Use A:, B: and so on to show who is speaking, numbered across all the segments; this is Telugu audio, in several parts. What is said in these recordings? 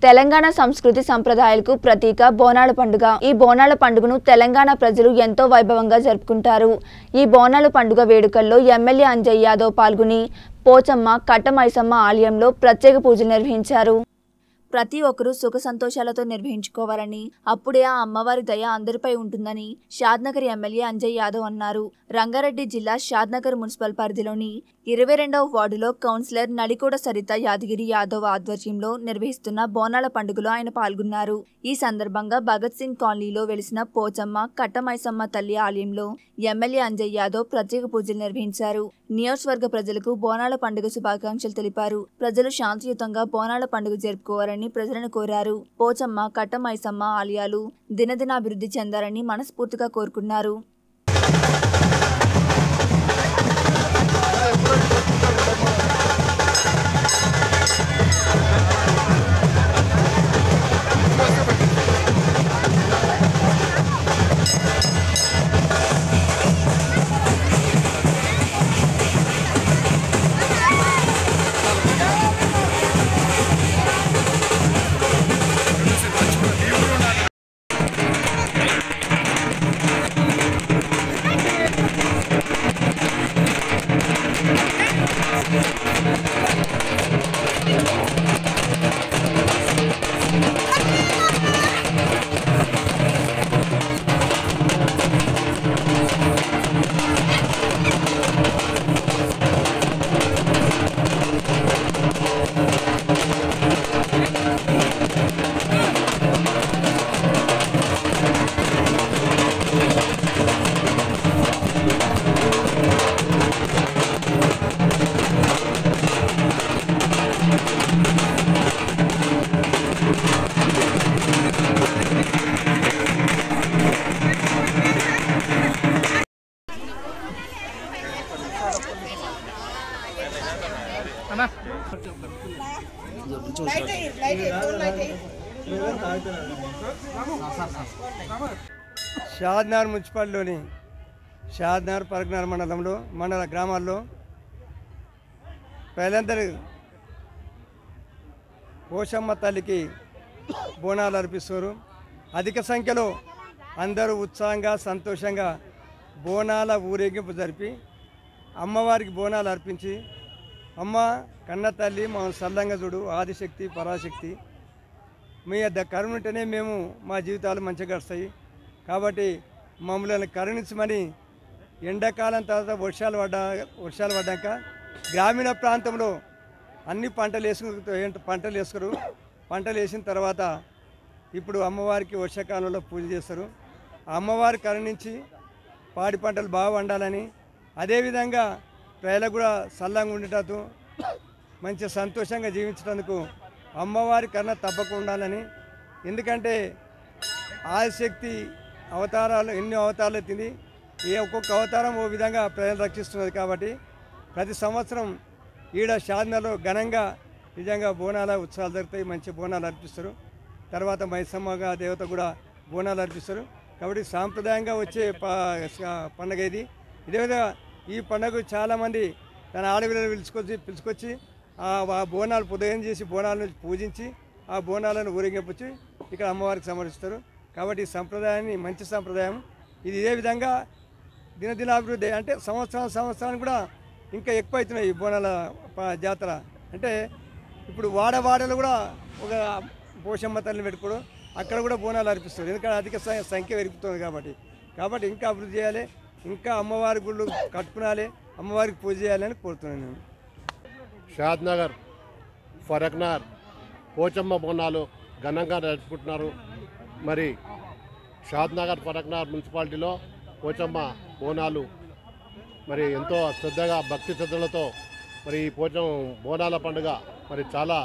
A: తెలంగాణ సంస్కృతి సంప్రదాయాలకు ప్రతీక బోనాల పండుగ ఈ బోనాల పండుగను తెలంగాణ ప్రజలు ఎంతో వైభవంగా జరుపుకుంటారు ఈ బోనాల పండుగ వేడుకల్లో ఎమ్మెల్యే అంజయ్ యాదవ్ పాల్గొని పోచమ్మ కట్టమైసమ్మ ఆలయంలో ప్రత్యేక పూజలు నిర్వహించారు ప్రతి ఒక్కరూ సుఖ సంతోషాలతో నిర్వహించుకోవాలని అప్పుడే ఆ అమ్మవారి దయ అందరిపై ఉంటుందని షాద్నగర్ ఎమ్మెల్యే అంజయ్ యాదవ్ అన్నారు రంగారెడ్డి జిల్లా షాద్నగర్ మున్సిపల్ పరిధిలోని ఇరవై రెండవ వార్డులో కౌన్సిలర్ నడికోడ సరిత యాదగిరి యాదవ్ ఆధ్వర్యంలో నిర్వహిస్తున్న బోనాల పండుగలో ఆయన పాల్గొన్నారు ఈ సందర్భంగా భగత్ సింగ్ కాలనీలో వెలిసిన పోచమ్మ కట్టమైసమ్మ తల్లి ఆలయంలో ఎమ్మెల్యే అంజయ్ యాదవ్ ప్రత్యేక పూజలు నిర్వహించారు నియోజకవర్గ ప్రజలకు బోనాల పండుగ శుభాకాంక్షలు తెలిపారు ప్రజలు శాంతియుతంగా బోనాల పండుగ జరుపుకోవాలని ప్రజలను కోరారు పోచమ్మ కట్టమైసమ్మ ఆలయాలు దినదినాభివృద్ధి చెందాలని మనస్ఫూర్తిగా కోరుకున్నారు
B: షాద్నార్ మున్సిపాలిటీలోని షాద్నార్ పరగ్నార్ మండలంలో మండల గ్రామాల్లో ప్రజలందరూ పోషమ్మ తల్లికి బోనాలు అర్పిస్తారు అధిక సంఖ్యలో అందరూ ఉత్సాహంగా సంతోషంగా బోనాల ఊరేగింపు జరిపి అమ్మవారికి బోనాలు అర్పించి అమ్మ కన్న తల్లి మా సల్లంగా చూడు ఆదిశక్తి పరాశక్తి మీ యొద్ద కరుణ ఉంటేనే మేము మా జీవితాలు మంచిగా గడుస్తాయి కాబట్టి మమ్మల్ని కరుణించమని ఎండాకాలం తర్వాత వర్షాలు పడ్డా వర్షాలు పడ్డాక గ్రామీణ ప్రాంతంలో అన్ని పంటలు వేసుకు పంటలు వేసుకురు పంటలు వేసిన తర్వాత ఇప్పుడు అమ్మవారికి వర్షాకాలంలో పూజ చేస్తారు ఆ అమ్మవారి కరుణించి పాడి పంటలు బాగా వండాలని అదేవిధంగా ప్రజలకు కూడా సల్లంగా ఉండేటట్టు మంచి సంతోషంగా జీవించడానికి అమ్మవారి కన్నా తప్పకుండా ఉండాలని ఎందుకంటే ఆదిశక్తి అవతారాలు ఎన్నో అవతారాలు ఎత్తింది ఏ ఒక్కొక్క అవతారం ఓ విధంగా ప్రజలు రక్షిస్తున్నది కాబట్టి ప్రతి సంవత్సరం ఈడ షాద్నలో ఘనంగా నిజంగా బోనాల ఉత్సవాలు జరుగుతాయి మంచి బోనాలు అర్పిస్తారు తర్వాత మైసమ్మగా దేవత కూడా బోనాలు అర్పిస్తారు కాబట్టి సాంప్రదాయంగా వచ్చే ప- పండగ ఇది ఇదేవిధంగా ఈ పండుగ చాలామంది తన ఆడపిల్లలు పిలుచుకొచ్చి పిలుచుకొచ్చి ఆ ఆ బోనాలు ఉదయం చేసి బోనాలను పూజించి ఆ బోనాలను ఊరేగింపుచ్చి ఇక్కడ అమ్మవారికి సమర్పిస్తారు కాబట్టి ఈ సంప్రదాయాన్ని మంచి సంప్రదాయం ఇది ఇదే విధంగా దినదినాభివృద్ధి అంటే సంవత్సరం సంవత్సరానికి కూడా ఇంకా ఎక్కువ అవుతున్నాయి ఈ బోనాల ప- జాతర అంటే ఇప్పుడు వాడవాడలు కూడా ఒక పోషమ్మ తల్లిని పెట్టుకోవడం అక్కడ కూడా బోనాలు అర్పిస్తారు ఎందుకంటే అధిక స- సంఖ్య పెరుగుతుంది కాబట్టి కాబట్టి ఇంకా అభివృద్ధి చేయాలి ఇంకా అమ్మవారి గుళ్ళు కట్టుకునాలి అమ్మవారికి పూజ చేయాలని కోరుతున్నాను నేను
C: షాద్నగర్ ఫరక్నార్ పోచమ్మ బోనాలు ఘనంగా జరుపుకుంటున్నారు మరి షాద్నగర్ ఫరక్నార్ మున్సిపాలిటీలో పోచమ్మ బోనాలు మరి ఎంతో శ్రద్ధగా భక్తి శ్రద్ధలతో మరి ఈ పోచం బోనాల పండుగ మరి చాలా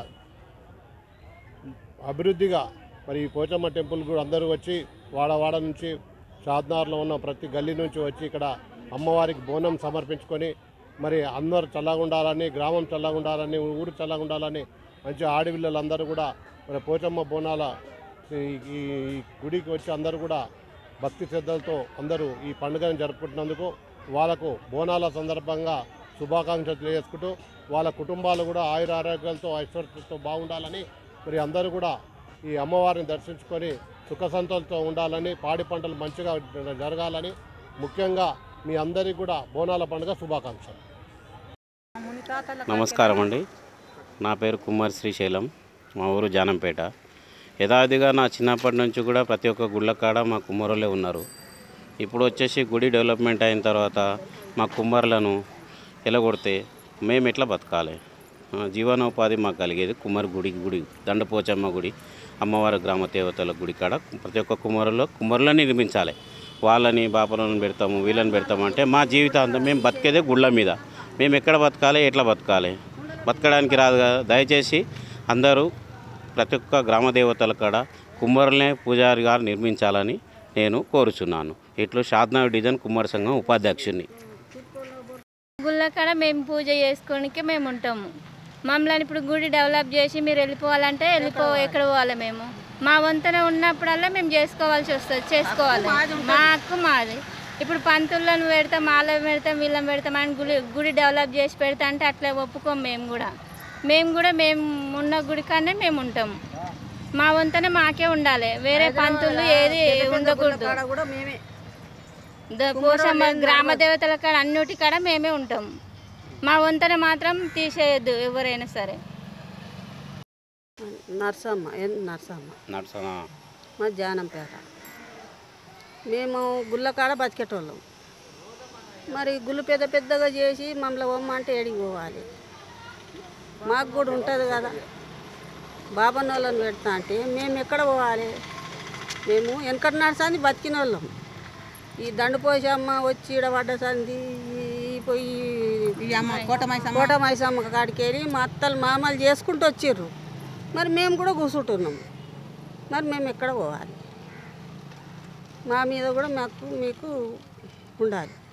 C: అభివృద్ధిగా మరి ఈ పోచమ్మ టెంపుల్ కూడా అందరూ వచ్చి వాడవాడ నుంచి షాద్నార్లో ఉన్న ప్రతి గల్లీ నుంచి వచ్చి ఇక్కడ అమ్మవారికి బోనం సమర్పించుకొని మరి అందరు చల్లగా ఉండాలని గ్రామం చల్లగా ఉండాలని ఊరు చల్లగా ఉండాలని మంచి ఆడపిల్లలందరూ కూడా మరి పోచమ్మ బోనాల ఈ- ఈ గుడికి వచ్చి అందరూ కూడా భక్తి శ్రద్ధలతో అందరూ ఈ పండుగను జరుపుకుంటున్నందుకు వాళ్ళకు బోనాల సందర్భంగా శుభాకాంక్షలు తెలియజేసుకుంటూ వాళ్ళ కుటుంబాలు కూడా ఆయుర ఆరోగ్యాలతో ఐశ్వర్యంతో బాగుండాలని మరి అందరూ కూడా ఈ అమ్మవారిని దర్శించుకొని సుఖ సంతోషంతో ఉండాలని పాడి పంటలు మంచిగా జరగాలని ముఖ్యంగా మీ అందరికీ కూడా బోనాల పండుగ శుభాకాంక్షలు
D: నమస్కారం అండి నా పేరు కుమార్ శ్రీశైలం మా ఊరు జానంపేట యథావిధిగా నా చిన్నప్పటి నుంచి కూడా ప్రతి ఒక్క గుళ్ళ కాడ మా కుమ్మరులే ఉన్నారు ఇప్పుడు వచ్చేసి గుడి డెవలప్మెంట్ అయిన తర్వాత మా కుమ్మరులను ఎలగొడితే మేము ఎట్లా బతకాలి ఆ, జీవనోపాధి మాకు కలిగేది కుమ్మరి గుడి గుడి దండపోచమ్మ గుడి అమ్మవారి గ్రామ దేవతల గుడి కాడ ప్రతి ఒక్క కుమ్మరులో కుమ్మరులను నిర్మించాలి వాళ్ళని బాపలను పెడతాము వీళ్ళని పెడతాము అంటే మా జీవితాంతం మేము బతికేదే గుళ్ళ మీద మేము ఎక్కడ బతకాలి ఎట్లా బతకాలి బతకడానికి రాదు కదా దయచేసి అందరూ ప్రతి ఒక్క గ్రామ దేవతల కాడ కుమ్మరులనే పూజారిగా నిర్మించాలని నేను కోరుచున్నాను ఇట్లు షాద్నా డిజైన్ కుమ్మరి సంఘం ఉపాధ్యక్షుని
E: గుళ్ళ కాడ మేము పూజ చేసుకోనికి మేము ఉంటాము మమ్మల్ని ఇప్పుడు గుడి డెవలప్ చేసి మీరు వెళ్ళిపోవాలంటే వెళ్ళిపో ఎక్కడ పోవాలి మేము మా వంతన ఉన్నప్పుడల్లా మేము చేసుకోవాల్సి వస్తుంది చేసుకోవాలి మా హక్కు మాది ఇప్పుడు పంతులను పెడతాం వాళ్ళని పెడతాం వీళ్ళని పెడతాం అని గుడి గుడి డెవలప్ చేసి పెడతా అంటే అట్లా ఒప్పుకోం మేము కూడా మేము కూడా మేము ఉన్న గుడి కాడనే మేము ఉంటాం మా వంతన మాకే ఉండాలి వేరే పంతులు ఏది ఉండకూడదు ద- పోషమ్మ గ్రామ దేవతల కాడ అన్నిటి కాడ మేమే ఉంటాం మా వంతన మాత్రం తీసేయద్దు ఎవరైనా సరే
F: నర్సమ్మ ఎన్ నర్సమ్మ
D: నడుసన
F: మా జానంపేట మేము గుళ్ళకాడ బతికేటోళ్ళం మరి గుళ్ళు పెద్ద పెద్దగా చేసి మమ్మల్ని పొమ్మంటే ఏడికి పోవాలి మాకు కూడా ఉంటుంది కదా బాబన్నోళ్ళని పెడతా అంటే మేము ఎక్కడ పోవాలి మేము వెనకటి నడసాన్ని బతికిన వాళ్ళం ఈ దండుపోసమ్మ వచ్చి ఈడ పడ్డ సంది ఈ పోయి కోట మైసమ్మ కాడికి వెళ్ళి మా అత్తలు మామలు చేసుకుంటూ వచ్చిర్రు మరి మేము కూడా కూర్చుంటున్నాం మరి మేము ఎక్కడ పోవాలి మా మీద కూడా మాకు మీకు ఉండాలి